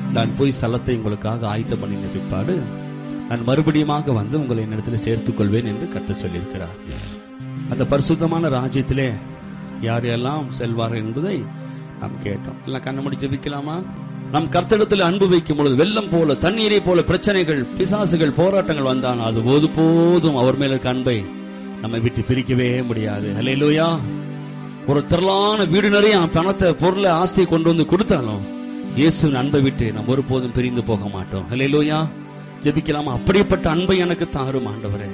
நான் போய் ஸ்தலத்தை உங்களுக்காக ஆயத்தம் பண்ணின பிற்பாடு நான் மறுபடியுமாக வந்து உங்களை என்னிடத்தில் சேர்த்துக் கொள்வேன் என்று கத்த சொல்லியிருக்கிறார் அந்த பரிசுத்தமான ராஜ்யத்திலே யார் எல்லாம் செல்வார்கள் என்பதை நாம் கேட்டோம் எல்லாம் கண்ண முடி ஜெபிக்கலாமா நம் கர்த்தரிடத்தில் அன்பு வைக்கும் பொழுது வெள்ளம் போல தண்ணீரை போல பிரச்சனைகள் பிசாசுகள் போராட்டங்கள் வந்தால் அது போது போதும் அவர் மேல இருக்க அன்பை நம்மை விட்டு பிரிக்கவே முடியாது அல்லேலூயா ஒரு திரளான வீடு நிறைய பணத்தை பொருளை ஆஸ்தியை கொண்டு வந்து கொடுத்தாலும் இயேசுவின் அன்பை விட்டு நாம் ஒருபோதும் பிரிந்து போக மாட்டோம் அல்லேலூயா ஜெபிக்கலாமா அப்படிப்பட்ட அன்பை எனக்கு தாரும் ஆண்டவரே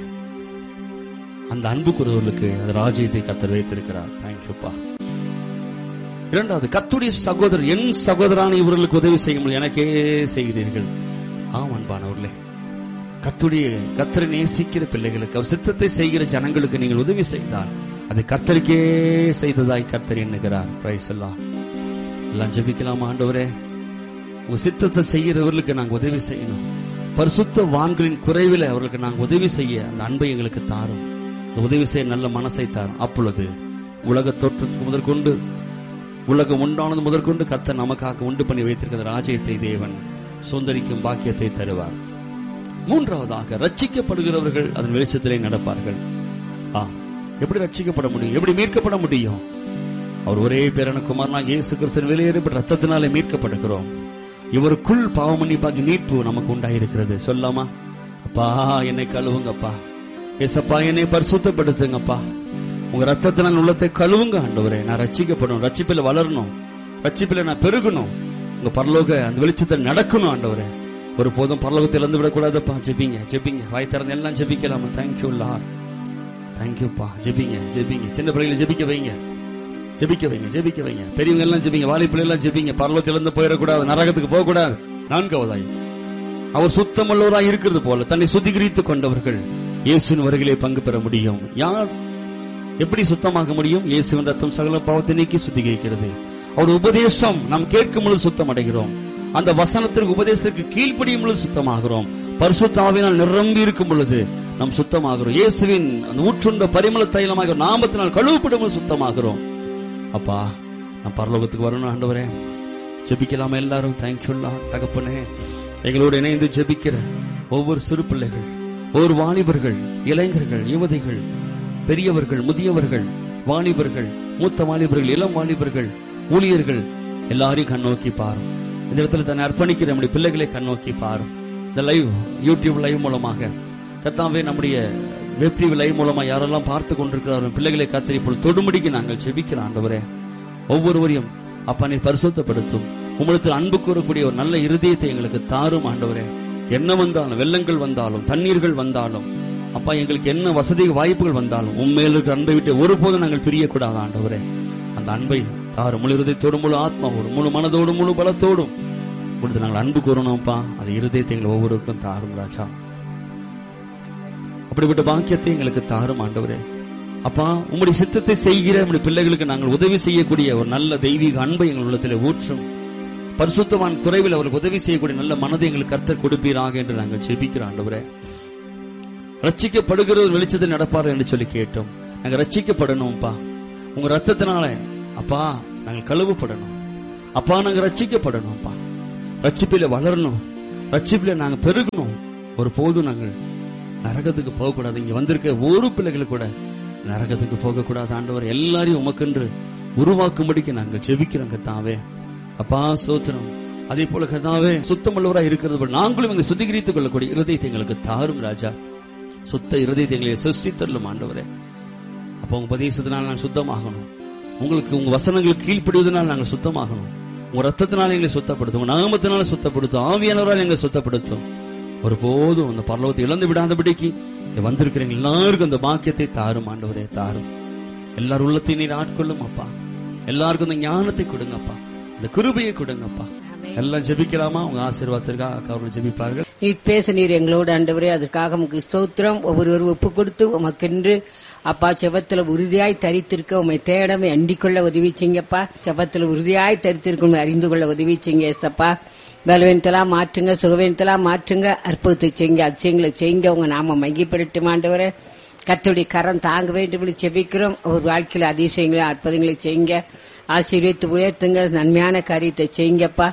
அந்த அன்புக்குரியவர்களுக்கு அந்த ராஜ்யத்தை கத்தர் வைத்திருக்கிறார் தேங்க்யூப்பா இரண்டாவது கத்துடைய சகோதரர் என் சகோதரான இவர்களுக்கு உதவி செய்ய முடியும் எனக்கே செய்கிறீர்கள் ஆம் அன்பானவர்களே கத்துடைய கத்தரை நேசிக்கிற பிள்ளைகளுக்கு அவர் சித்தத்தை செய்கிற ஜனங்களுக்கு நீங்கள் உதவி செய்தால் அது கத்தருக்கே செய்ததாய் கத்தர் எண்ணுகிறார் பிரைஸ் எல்லாம் எல்லாம் ஜெபிக்கலாம் ஆண்டவரே உங்க சித்தத்தை செய்கிறவர்களுக்கு நாங்க உதவி செய்யணும் பரிசுத்த வான்களின் குறைவில் அவர்களுக்கு நாங்க உதவி செய்ய அந்த அன்பை எங்களுக்கு தாரும் அந்த உதவி செய்ய நல்ல மனசை தாரும் அப்பொழுது உலக தோற்றத்துக்கு முதற்கொண்டு உலகம் உண்டானது முதற்கொண்டு கர்த்தர் நமக்காக உண்டு பண்ணி வைத்திருக்கிற ராஜ்யத்தை தேவன் சுந்தரிக்கும் பாக்கியத்தை தருவார் மூன்றாவதாக ரட்சிக்கப்படுகிறவர்கள் அதன் வெளிச்சத்திலே நடப்பார்கள் ஆ எப்படி ரட்சிக்கப்பட முடியும் எப்படி மீட்கப்பட முடியும் அவர் ஒரே பேரான குமாரனா இயேசு கிறிஸ்தன் வெளியேறப்பட்ட ரத்தத்தினாலே மீட்கப்படுகிறோம் இவருக்குள் பாவமன்னிப்பாகி மீட்பு நமக்கு உண்டாயிருக்கிறது சொல்லாமா அப்பா என்னை கழுவுங்கப்பா ஏசப்பா என்னை பரிசுத்தப்படுத்துங்கப்பா உங்க ரத்தத்தினால் உள்ளத்தை கழுவுங்க ஆண்டவரே நான் ரட்சிக்கப்படணும் ரட்சிப்பில வளரணும் ரட்சிப்பில நான் பெருகணும் உங்க பரலோக அந்த வெளிச்சத்தில் நடக்கணும் ஆண்டவரே ஒரு போதும் பரலோகத்தில் இருந்து விடக்கூடாதுப்பா ஜெபிங்க ஜெபிங்க வாய் திறந்து எல்லாம் ஜெபிக்கலாமா தேங்க்யூ லார் தேங்க்யூப்பா ஜெபிங்க ஜெபிங்க சின்ன பிள்ளைகளை ஜெபிக்க வைங்க ஜெபிக்க வைங்க ஜெபிக்க வைங்க பெரியவங்க எல்லாம் ஜெபிங்க வாலிப்பிள்ளை எல்லாம் ஜெபிங்க பரலோகத்தில் இருந்து போயிடக்கூடாது நரகத்துக்கு போக கூடாது நான்காவதாய் அவர் சுத்தமுள்ளவராய் இருக்கிறது போல தன்னை சுத்திகரித்துக் கொண்டவர்கள் இயேசுவின் வருகிலே பங்கு பெற முடியும் யார் எப்படி சுத்தமாக முடியும் இயேசுவின் ரத்தம் சகல பாவத்தை நீக்கி சுத்திகரிக்கிறது அவர் உபதேசம் நாம் கேட்கும் பொழுது சுத்தம் அடைகிறோம் அந்த வசனத்திற்கு உபதேசத்திற்கு கீழ்ப்படியும் பொழுது சுத்தமாகிறோம் பரிசுத்தாவினால் நிரம்பி இருக்கும் பொழுது நாம் சுத்தமாகிறோம் இயேசுவின் அந்த ஊற்றுண்ட பரிமள தைலமாக நாமத்தினால் கழுவப்படும் பொழுது சுத்தமாகிறோம் அப்பா நான் பரலோகத்துக்கு வரணும் ஆண்டவரே ஜெபிக்கலாமா எல்லாரும் தேங்க்யூல்லா தகப்பனே எங்களோடு இணைந்து ஜெபிக்கிற ஒவ்வொரு சிறு பிள்ளைகள் ஒவ்வொரு வாலிபர்கள் இளைஞர்கள் யுவதிகள் பெரியவர்கள் முதியவர்கள் வாலிபர்கள் மூத்த வாலிபர்கள் இளம் வாலிபர்கள் ஊழியர்கள் எல்லாரையும் கண்ணோக்கி பாரும் இந்த இடத்துல தன்னை அர்ப்பணிக்கிற நம்முடைய பிள்ளைகளை கண்ணோக்கி பாரும் இந்த லைவ் யூடியூப் லைவ் மூலமாக கத்தாவே நம்முடைய வெப்டிவ் லைவ் மூலமா யாரெல்லாம் பார்த்து கொண்டிருக்கிறார்கள் பிள்ளைகளை கத்திரி இப்பொழுது தொடுமுடிக்கு நாங்கள் ஜெபிக்கிறோம் ஆண்டவரே ஒவ்வொருவரையும் அப்பா நீ பரிசுத்தப்படுத்தும் உம்மிடத்தில் அன்பு கூறக்கூடிய ஒரு நல்ல இருதயத்தை எங்களுக்கு தாரும் ஆண்டவரே என்ன வந்தாலும் வெள்ளங்கள் வந்தாலும் தண்ணீர்கள் வந்தாலும் அப்பா எங்களுக்கு என்ன வசதி வாய்ப்புகள் வந்தாலும் உண்மையில் இருக்கிற அன்பை விட்டு ஒருபோதும் நாங்கள் பிரியக்கூடாது ஆண்டவரே அந்த அன்பை தாரும் முழு இருதயத்தோடும் முழு ஆத்மாவோடும் முழு மனதோடும் முழு பலத்தோடும் கொடுத்து நாங்கள் அன்பு கூறணும்ப்பா அந்த இருதயத்தை எங்கள் ஒவ்வொருவருக்கும் தாரும் ராஜா அப்படிப்பட்ட பாக்கியத்தை எங்களுக்கு தாரும் ஆண்டவரே அப்பா உம்முடைய சித்தத்தை செய்கிற உம்முடைய பிள்ளைகளுக்கு நாங்கள் உதவி செய்யக்கூடிய ஒரு நல்ல தெய்வீக அன்பை எங்கள் உள்ளத்தில் ஊற்றும் பரிசுத்தவான் குறைவில் அவர்களுக்கு உதவி செய்யக்கூடிய நல்ல மனதை எங்களுக்கு கர்த்தர் கொடுப்பீராக என்று நாங்கள் ஜெபிக்கிறோம் ஆண்டவரே ரட்சிக்கப்படுகிற ஒரு வெளிச்சத்தை நடப்பார் என்று சொல்லி கேட்டோம் நாங்க ரட்சிக்கப்படணும்ப்பா உங்க ரத்தத்தினால அப்பா நாங்கள் கழுவப்படணும் அப்பா நாங்க ரட்சிக்கப்படணும்ப்பா ரட்சிப்பில வளரணும் ரட்சிப்பில நாங்க பெருகணும் ஒரு போதும் நாங்கள் நரகத்துக்கு போகக்கூடாது இங்க வந்திருக்க ஒரு பிள்ளைகள் கூட நரகத்துக்கு போகக்கூடாது ஆண்டவர் எல்லாரையும் உமக்கென்று உருவாக்கும்படிக்கு நாங்கள் ஜெபிக்கிறோம் கத்தாவே அப்பா ஸ்தோத்திரம் அதே போல கதாவே சுத்தமுள்ளவரா இருக்கிறது போல நாங்களும் எங்களை சுத்திகரித்துக் கொள்ளக்கூடிய இருதயத்தை எங்களுக்கு தாரும் ராஜா சுத்த இருதயத்தை எங்களை சிருஷ்டித்தரலும் ஆண்டவரே அப்போ உங்க உபதேசத்தினால் நாங்கள் சுத்தமாகணும் உங்களுக்கு உங்க வசனங்களுக்கு கீழ்ப்படிவதனால் நாங்கள் சுத்தமாகணும் உங்க ரத்தத்தினால எங்களை சுத்தப்படுத்தும் உங்க நாமத்தினால சுத்தப்படுத்தும் ஆவியானவரால் எங்களை சுத்தப்படுத்தும் ஒருபோதும் அந்த பரலோகத்தை இழந்து விடாதபடிக்கு இங்க வந்திருக்கிறவங்க எல்லாருக்கும் அந்த பாக்கியத்தை தாரும் ஆண்டவரே தாரும் எல்லார் உள்ளத்தையும் நீர் ஆட்கொள்ளும் அப்பா எல்லாருக்கும் அந்த ஞானத்தை கொடுங்கப்பா அந்த கிருபையை கொடுங்கப்பா எல்லாம் ஜெபிக்கலாமா உங்க ஆசீர்வாதத்திற்காக அவர்கள் ஜெபிப்பார்கள் நீர் பேச நீர் எங்களோடு ஆண்டவரே அதற்காக உமக்கு ஸ்தோத்திரம் ஒவ்வொருவர் ஒப்பு கொடுத்து உமக்கென்று அப்பா செவத்துல உறுதியாய் தரித்திருக்க உமை தேடமை அண்டிக்கொள்ள உதவி செய்யுங்கப்பா செவத்துல உறுதியாய் தரித்திருக்க உம்மை அறிந்து கொள்ள உதவி செய்யுங்க ஏசப்பா பலவீனத்தெல்லாம் மாற்றுங்க சுகவீனத்தெல்லாம் மாற்றுங்க அற்புதத்தை செய்யுங்க அதிசயங்களை செய்யுங்க உங்க நாம மையப்படட்டும் ஆண்டவரே கர்த்தருடைய கரம் தாங்க வேண்டும் என்று செபிக்கிறோம் ஒரு வாழ்க்கையில அதிசயங்களை அற்புதங்களை செய்யுங்க ஆசீர்வித்து உயர்த்துங்க நன்மையான காரியத்தை செய்யுங்கப்பா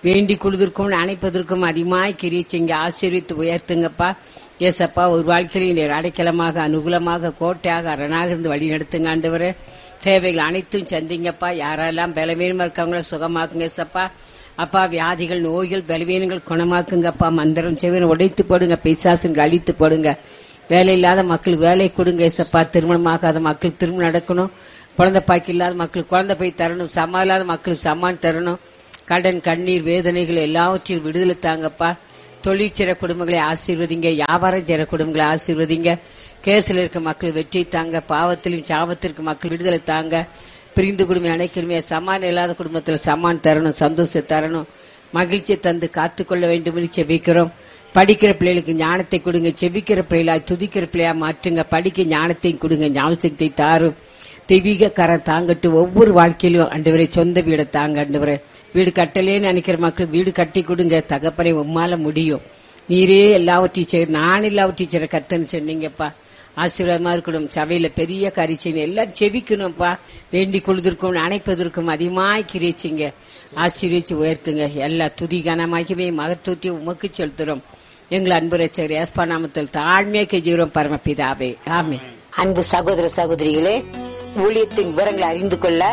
வேண்டி கொள்வதற்கும் அணைப்பதற்கும் அதிகமாய் கிரிச்சிங்க ஆசீர்வித்து உயர்த்துங்கப்பா ஏசப்பா ஒரு வாழ்க்கையில் நீர் அடைக்கலமாக அனுகூலமாக கோட்டையாக அரணாக இருந்து வழி நடத்துங்க ஆண்டவரே தேவைகள் அனைத்தும் சந்திங்கப்பா யாரெல்லாம் பலவீனமா இருக்காங்களோ சுகமாக்குங்க ஏசப்பா அப்பா வியாதிகள் நோய்கள் பலவீனங்கள் குணமாக்குங்கப்பா மந்திரம் செவியன் உடைத்து போடுங்க பிசாசுங்க அழித்து போடுங்க வேலை இல்லாத மக்களுக்கு வேலை கொடுங்க ஏசப்பா திருமணமாகாத மக்களுக்கு திருமணம் நடக்கணும் குழந்தை பாக்கி இல்லாத மக்களுக்கு குழந்தை போய் தரணும் சமா இல்லாத மக்களுக்கு சமான் தரணும் கடன் கண்ணீர் வேதனைகள் எல்லாவற்றையும் விடுதலை தாங்கப்பா தொழில் செய்ற குடும்பங்களை ஆசீர்வதிங்க வியாபாரம் செய்ற குடும்பங்களை ஆசீர்வதிங்க கேஸ்ல இருக்க மக்கள் வெற்றி தாங்க பாவத்திலும் சாபத்திற்கு மக்கள் விடுதலை தாங்க பிரிந்து குடும்பம் அணைக்கணுமே சமான் இல்லாத குடும்பத்துல சமான் தரணும் சந்தோஷத்தை தரணும் மகிழ்ச்சியை தந்து காத்துக்கொள்ள வேண்டும் என்று செபிக்கிறோம் படிக்கிற பிள்ளைகளுக்கு ஞானத்தை கொடுங்க செபிக்கிற பிள்ளைகளா துதிக்கிற பிள்ளையா மாற்றுங்க படிக்க ஞானத்தையும் கொடுங்க ஞாபகத்தை தாரும் தெய்வீக கரம் தாங்கட்டு ஒவ்வொரு வாழ்க்கையிலும் அண்டவரை சொந்த வீடை தாங்க அண்டவரை வீடு கட்டலேன்னு நினைக்கிற மக்களுக்கு வீடு கட்டி கொடுங்க தகப்பனை உம்மால முடியும் நீரே எல்லாவற்றையும் செய்ய நான் எல்லாவற்றையும் செய்ற கத்தன்னு சொன்னீங்கப்பா ஆசீர்வாதமா இருக்கணும் சபையில பெரிய கரிச்சிங்க எல்லாரும் செபிக்கணும்ப்பா வேண்டி கொள்வதற்கும் அணைப்பதற்கும் அதிகமாய் கிரிச்சிங்க ஆசீர்வச்சு உயர்த்துங்க எல்லா துதி கனமாகவே மகத்துவத்தையும் உமக்கு செலுத்துறோம் எங்கள் அன்பு ரச்சகர் ஏஸ்பா நாமத்தில் தாழ்மையா கெஜிகிறோம் பரமபிதாவே ஆமே அன்பு சகோதர சகோதரிகளே ஊழியத்தின் விவரங்களை அறிந்து கொள்ள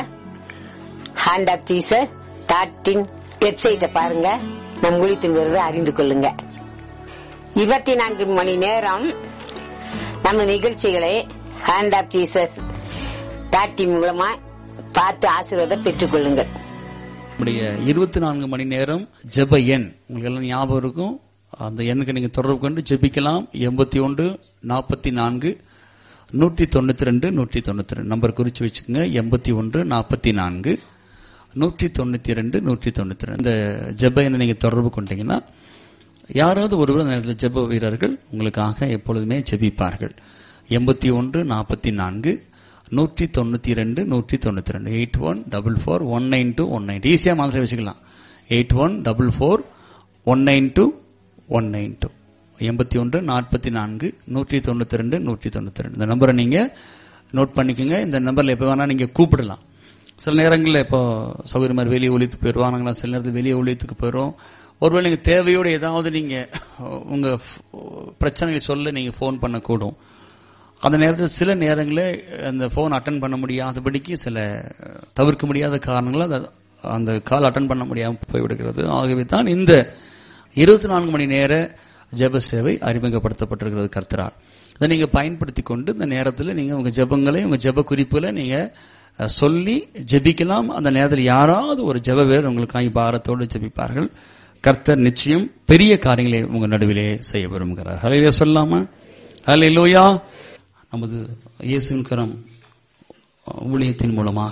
ஹேண்ட் ஆப் ஜீசஸ் டாட்டின் வெப்சைட்டை பாருங்க நம் ஊழியத்தின் விவரத்தை அறிந்து கொள்ளுங்க இருபத்தி நான்கு மணி நேரம் நம்ம நிகழ்ச்சிகளை ஹேண்ட் ஆப் ஜீசஸ் டாட்டின் மூலமா பார்த்து ஆசீர்வாதம் பெற்றுக் கொள்ளுங்கள் நம்முடைய இருபத்தி நான்கு மணி நேரம் ஜெப எண் உங்களுக்கு எல்லாம் ஞாபகம் இருக்கும் அந்த எண்ணுக்கு நீங்க தொடர்பு கொண்டு ஜெபிக்கலாம் எண்பத்தி ஒன்று நாற்பத்தி நான்கு நூற்றி தொண்ணூத்தி ரெண்டு நூற்றி தொண்ணூத்தி ரெண்டு நம்பர் குறிச்சு வச்சுக்கோங்க எண்பத்தி ஒன்று நாற்பத்தி நான்கு நூற்றி தொண்ணூத்தி ரெண்டு நூற்றி தொண்ணூத்தி ரெண்டு இந்த ஜெப எண்ணை நீங்க தொடர்பு கொண்டீங்கன்னா யாராவது ஒருவர் அந்த நேரத்தில் ஜெப வீரர்கள் உங்களுக்காக எப்பொழுதுமே ஜெபிப்பார்கள் எண்பத்தி ஒன்று நாற்பத்தி நான்கு நூற்றி தொண்ணூத்தி ரெண்டு நூற்றி தொண்ணூத்தி ரெண்டு eight one double four one nine two one nine ஈஸியா மாதிரி வச்சுக்கலாம் eight one double four one nine two one nine two எண்பத்தி ஒன்று நாற்பத்தி நான்கு நூற்றி தொண்ணூத்தி ரெண்டு நூற்றி தொண்ணூத்தி ரெண்டு இந்த நம்பரை நீங்க நோட் பண்ணிக்கோங்க இந்த நம்பர்ல எப்போ வேணா நீங்க கூப்பிடலாம் சில நேரங்களில் இப்போ சௌகரியமா வெளியே ஒழித்து போயிடுவோம் நாங்களாம் சில நேரத்தில் வெளியே ஒழித்துக்கு போயிடுவோம் ஒருவேளை நீங்க தேவையோடு ஏதாவது நீங்க உங்க பிரச்சனைகளை சொல்ல நீங்க ஃபோன் பண்ணக்கூடும் அந்த நேரத்தில் சில நேரங்களில் அந்த ஃபோன் அட்டன் பண்ண முடியாதபடிக்கு சில தவிர்க்க முடியாத காரணங்களால் அது- அந்த கால் அட்டன் பண்ண முடியாமல் போய்விடுகிறது ஆகவே தான் இந்த இருபத்தி நான்கு மணி நேர ஜெப சேவை அறிமுகப்படுத்தப்பட்டிருக்கிறது கர்த்தரால் இதை நீங்க பயன்படுத்தி கொண்டு இந்த நேரத்தில் நீங்க உங்க ஜெபங்களை உங்க ஜெப குறிப்புல நீங்க அஹ், சொல்லி ஜெபிக்கலாம் அந்த நேரத்தில் யாராவது ஒரு ஜெப வேறு உங்களுக்காக பாரத்தோடு ஜெபிப்பார்கள் கர்த்தர் நிச்சயம் பெரிய காரியங்களை உங்க நடுவிலே செய்ய விரும்புகிறார் ஹலையிலே சொல்லாமா ஹலையிலோயா நமது இயேசுவின் கரம் ஊழியத்தின் மூலமாக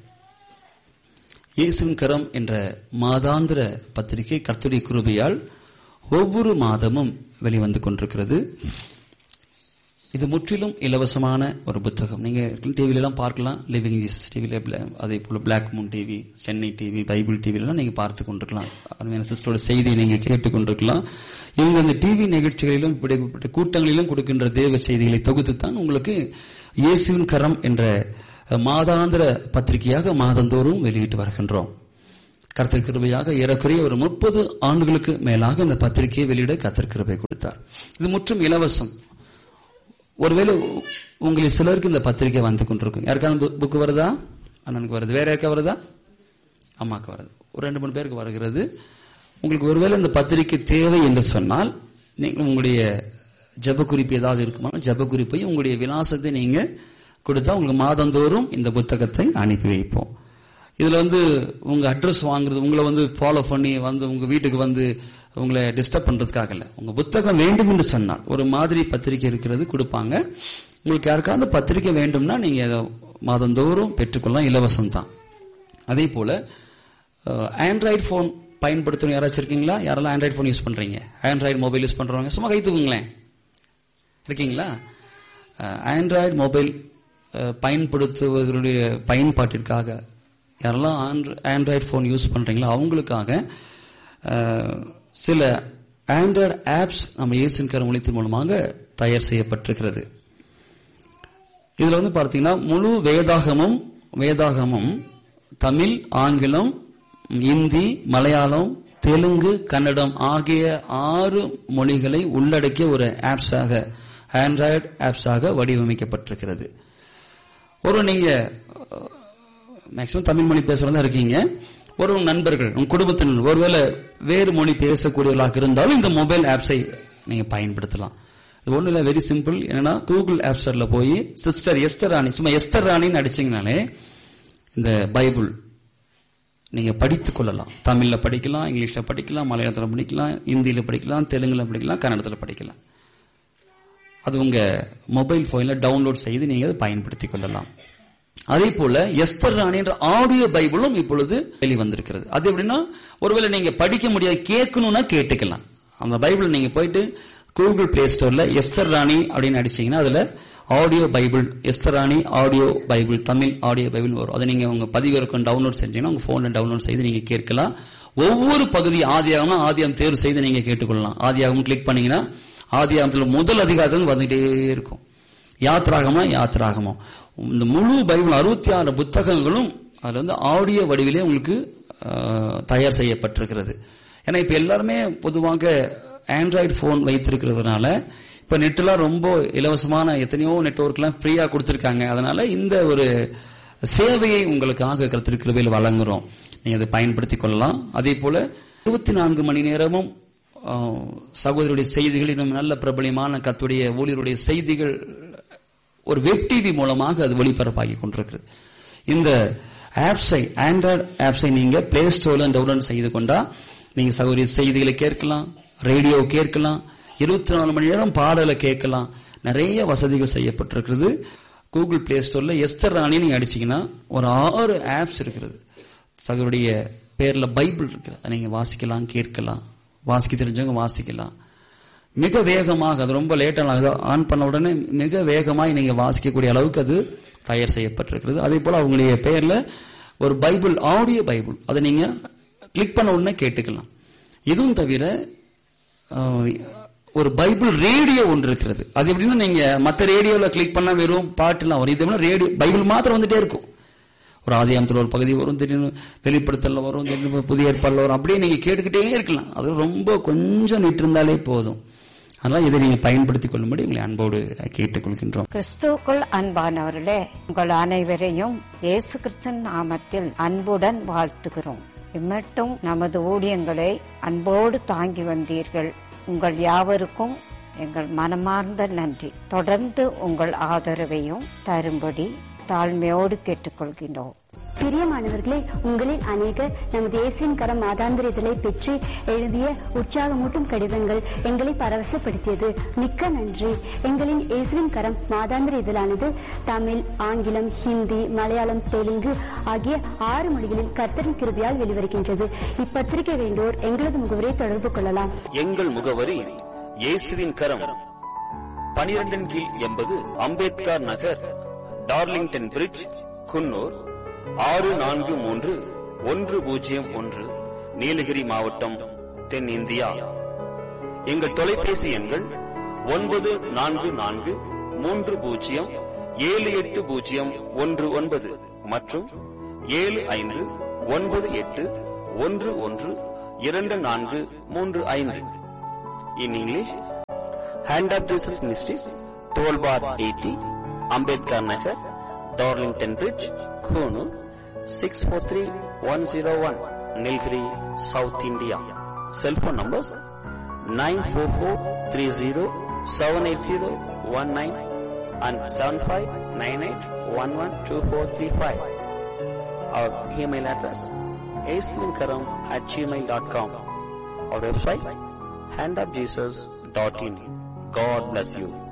இயேசுவின் கரம் என்ற மாதாந்திர பத்திரிகை கர்த்தருடைய கிருபையால் ஒவ்வொரு மாதமும் வெளிவந்து கொண்டிருக்கிறது இது முற்றிலும் இலவசமான ஒரு புத்தகம் நீங்க டிவில எல்லாம் பார்க்கலாம் லிவிங் ஜீசஸ் டிவில அதே போல black moon TV Chennai TV Bible TV எல்லாம் நீங்க பார்த்து கொண்டிருக்கலாம் அருமையான சிஸ்டரோட செய்தியை நீங்க கேட்டுக் கொண்டிருக்கலாம் இவங்க அந்த டிவி நிகழ்ச்சிகளிலும் இப்படிப்பட்ட கூட்டங்களிலும் கொடுக்கின்ற தேவ செய்திகளை தொகுத்து தான் உங்களுக்கு இயேசுவின் கரம் என்ற மாதாந்திர பத்திரிகையாக மாதந்தோறும் வெளியிட்டு வருகின்றோம் கர்த்தர் கிருபையாக ஏறக்குறைய ஒரு முப்பது ஆண்டுகளுக்கு மேலாக இந்த பத்திரிகையை வெளியிட கர்த்தர் கிருபை கொடுத்தார் இது முற்றும் இலவசம் ஒருவேளை உ- உங்களில் சிலருக்கு இந்த பத்திரிகை வந்து கொண்டிருக்கும் யாருக்காவது புக் வருதா அண்ணனுக்கு வருது வேற யாருக்கா வருதா அம்மாக்கு வருது ஒரு ரெண்டு மூணு பேருக்கு வருகிறது உங்களுக்கு ஒருவேளை இந்த பத்திரிகை தேவை என்று சொன்னால் நீங்கள் உங்களுடைய ஜெப குறிப்பு ஏதாவது இருக்குமா ஜெப குறிப்பையும் உங்களுடைய விலாசத்தை நீங்க கொடுத்தா உங்களுக்கு மாதந்தோறும் இந்த புத்தகத்தை அனுப்பி வைப்போம் இதுல வந்து உங்க அட்ரஸ் வாங்குறது உங்களை வந்து ஃபாலோ பண்ணி வந்து உங்க வீட்டுக்கு வந்து உங்களை டிஸ்டர்ப் பண்றதுக்காக இல்ல உங்க புத்தகம் வேண்டும் என்று சொன்னால் ஒரு மாதிரி பத்திரிக்கை இருக்கிறது கொடுப்பாங்க உங்களுக்கு யாருக்காவது பத்திரிக்கை வேண்டும்னா நீங்க அதை மாதந்தோறும் பெற்றுக்கொள்ளலாம் இலவசம் தான் அதே போல ஆண்ட்ராய்டு போன் பயன்படுத்தணும் யாராச்சும் இருக்கீங்களா யாரெல்லாம் ஆண்ட்ராய்டு போன் யூஸ் பண்றீங்க ஆண்ட்ராய்டு மொபைல் யூஸ் பண்றவங்க சும்மா கை தூக்குங்களேன் இருக்கீங்களா ஆண்ட்ராய்டு மொபைல் பயன்படுத்துவதனுடைய பயன்பாட்டிற்காக யாரெல்லாம் ஆண்ட்ராய்டு ஃபோன் யூஸ் பண்றீங்களோ அவங்களுக்காக அஹ், சில ஆண்ட்ராய்டு ஆப்ஸ் நம்ம இயேசுவின் கருமொழித்தின் மூலமாக தயார் செய்யப்பட்டிருக்கிறது இதுல வந்து பார்த்தீங்கன்னா முழு வேதாகமும் வேதாகமும் தமிழ் ஆங்கிலம் இந்தி மலையாளம் தெலுங்கு கன்னடம் ஆகிய ஆறு மொழிகளை உள்ளடக்கிய ஒரு ஆப்ஸாக ஆண்ட்ராய்டு ஆப்ஸாக வடிவமைக்கப்பட்டிருக்கிறது ஒரு நீங்க மேக்சிமம் தமிழ் மொழி பேசுறதா இருக்கீங்க ஒரு உங்க நண்பர்கள் உங்க குடும்பத்தினர் ஒருவேளை வேறு மொழி பேசக்கூடியவர்களாக இருந்தாலும் இந்த மொபைல் ஆப்ஸை நீங்க பயன்படுத்தலாம் இது ஒண்ணு இல்ல வெரி சிம்பிள் என்னன்னா கூகுள் ஆப் ஸ்டோர்ல போய் சிஸ்டர் எஸ்தர் ராணி சும்மா எஸ்தர் ராணின்னு அடிச்சீங்கனாலே இந்த பைபிள் நீங்க படித்துக் கொள்ளலாம் தமிழ்ல படிக்கலாம் இங்கிலீஷ்ல படிக்கலாம் மலையாளத்துல படிக்கலாம் இந்தியில படிக்கலாம் தெலுங்குல படிக்கலாம் கன்னடத்துல படிக்கலாம் அது உங்க மொபைல் போன்ல டவுன்லோட் செய்து நீங்க அதை பயன்படுத்திக் கொள்ளலாம் அதே போல எஸ்தர் ராணி என்ற ஆடியோ பைபிளும் இப்பொழுது வெளிவந்திருக்கிறது அது எப்படின்னா ஒருவேளை நீங்க படிக்க முடியாது கேட்கணும்னா கேட்டுக்கலாம் அந்த பைபிள் நீங்க போயிட்டு கூகுள் பிளே ஸ்டோர்ல எஸ்தர் ராணி அப்படின்னு அடிச்சீங்கன்னா அதுல audio Bible Esther Rani audio Bible Tamil audio Bible வரும் அதை நீங்க உங்க பதிவிறக்கம் டவுன்லோட் செஞ்சீங்கன்னா உங்க போன்ல டவுன்லோட் செய்து நீங்க கேட்கலாம் ஒவ்வொரு பகுதி ஆதியாகம்னா ஆதியாகம் தேர்வு செய்து நீங்க கேட்டுக்கொள்ளலாம் ஆதியாகம் கிளிக் பண்ணீங்கன்னா ஆதியாகத்துல முதல் அதிகாரத்தில் வந்துட்டே இருக்கும் யாத்ராகமா யாத்ராகமா இந்த முழு பைபிள் அறுபத்தி ஆறு புத்தகங்களும் அதுல வந்து ஆடியோ வடிவிலே உங்களுக்கு அஹ், தயார் செய்யப்பட்டிருக்கிறது ஏன்னா இப்ப எல்லாருமே பொதுவாக ஆண்ட்ராய்டு போன் வைத்திருக்கிறதுனால இப்ப நெட்லாம் ரொம்ப இலவசமான எத்தனையோ நெட்வொர்க்லாம் ஃப்ரீயா கொடுத்திருக்காங்க அதனால இந்த ஒரு சேவையை உங்களுக்காக கருத்திருக்கிறவையில் வழங்குறோம் நீங்க அதை பயன்படுத்திக் கொள்ளலாம் அதே போல இருபத்தி நான்கு மணி நேரமும் ஆஹ், சகோதரருடைய செய்திகள் இன்னும் நல்ல பிரபலியமான கத்துடைய ஊழியருடைய செய்திகள் ஒரு வெப் டிவி மூலமாக அது ஒளிபரப்பாகி கொண்டிருக்கிறது இந்த ஆப்ஸை ஆண்ட்ராய்டு ஆப்ஸை நீங்க பிளே ஸ்டோர்ல டவுன்லோட் செய்து கொண்டா நீங்க சகோதரி செய்திகளை கேட்கலாம் ரேடியோ கேட்கலாம் இருபத்தி நாலு மணி நேரம் பாடலை கேட்கலாம் நிறைய வசதிகள் செய்யப்பட்டிருக்கிறது கூகுள் பிளே ஸ்டோர்ல எஸ்தர் ராணி நீங்க அடிச்சீங்கன்னா ஒரு ஆறு ஆப்ஸ் இருக்கிறது சகோதரிய பேர்ல பைபிள் இருக்கு அதை நீங்க வாசிக்கலாம் கேட்கலாம் வாசிக்க தெரிஞ்சவங்க வாசிக்கலாம் மிக வேகமாக அது ரொம்ப லேட்டாக ஆன் பண்ண உடனே மிக வேகமாக நீங்க வாசிக்கக்கூடிய அளவுக்கு அது தயார் செய்யப்பட்டிருக்கிறது அதே போல அவங்களுடைய பெயர்ல ஒரு பைபிள் ஆடியோ பைபிள் அதை நீங்க கிளிக் பண்ண உடனே கேட்டுக்கலாம் இதுவும் தவிர அஹ், ஒரு பைபிள் ரேடியோ ஒன்று இருக்கிறது அது எப்படின்னா நீங்க மத்த ரேடியோல கிளிக் பண்ணா வெறும் பாட்டுலாம் வரும் இது ரேடியோ பைபிள் மாத்திரம் வந்துட்டே இருக்கும் ஒரு ஆதியாமத்தில் ஒரு பகுதி வரும் திடீர்னு வெளிப்படுத்தல வரும் திடீர்னு புதிய ஏற்பாடுல வரும் அப்படியே நீங்க கேட்டுக்கிட்டே இருக்கலாம் அது ரொம்ப கொஞ்சம் நிட்டு இருந்தாலே போதும் அதனால இதை நீங்க பயன்படுத்திக் கொள்ளும்படி உங்களை அன்போடு கேட்டுக்கொள்கின்றோம் கிறிஸ்துவுக்குள் அன்பானவர்களே உங்கள் அனைவரையும் இயேசு கிறிஸ்தன் நாமத்தில் அன்புடன் வாழ்த்துகிறோம் இம்மட்டும் நமது ஊழியங்களை அன்போடு தாங்கி வந்தீர்கள் உங்கள் யாவருக்கும் எங்கள் மனமார்ந்த நன்றி தொடர்ந்து உங்கள் ஆதரவையும் தரும்படி தாழ்மையோடு கேட்டுக்கொள்கின்றோம் பிரியமானவர்களே உங்களில் அநேகர் நமது இயேசுவின் கரம் மாதாந்திர இதழை பெற்று எழுதிய உற்சாகமூட்டும் கடிதங்கள் எங்களை பரவசப்படுத்தியது மிக்க நன்றி எங்களின் இயேசுவின் கரம் மாதாந்திர இதழானது தமிழ் ஆங்கிலம் ஹிந்தி மலையாளம் தெலுங்கு ஆகிய ஆறு மொழிகளில் கர்த்தரின் கிருபையால் வெளிவருகின்றது இப்பத்திரிகை வேண்டோர் எங்களது முகவரை தொடர்பு கொள்ளலாம் எங்கள் முகவரி இயேசுவின் கரம் பனிரெண்டின் கீழ் எண்பது அம்பேத்கர் நகர் டார்லிங்டன் பிரிட்ஜ் குன்னூர் ஆறு நான்கு மூன்று ஒன்று பூஜ்ஜியம் ஒன்று நீலகிரி மாவட்டம் தென் இந்தியா எங்கள் தொலைபேசி எண்கள் ஒன்பது நான்கு நான்கு மூன்று பூஜ்ஜியம் ஏழு எட்டு பூஜ்ஜியம் ஒன்று ஒன்பது மற்றும் ஏழு ஐந்து ஒன்பது எட்டு ஒன்று ஒன்று இரண்டு நான்கு மூன்று ஐந்து in English Hand of Jesus Ministries twelve bar eighty Ambedkar Nagar Darlington Bridge Coonoor six four three one zero one Nilgiri South India cellphone numbers nine four four three zero seven eight zero one nine and seven five nine eight one one two four three five our email address aslinkaram at gmail.com our website handofjesus.in god bless you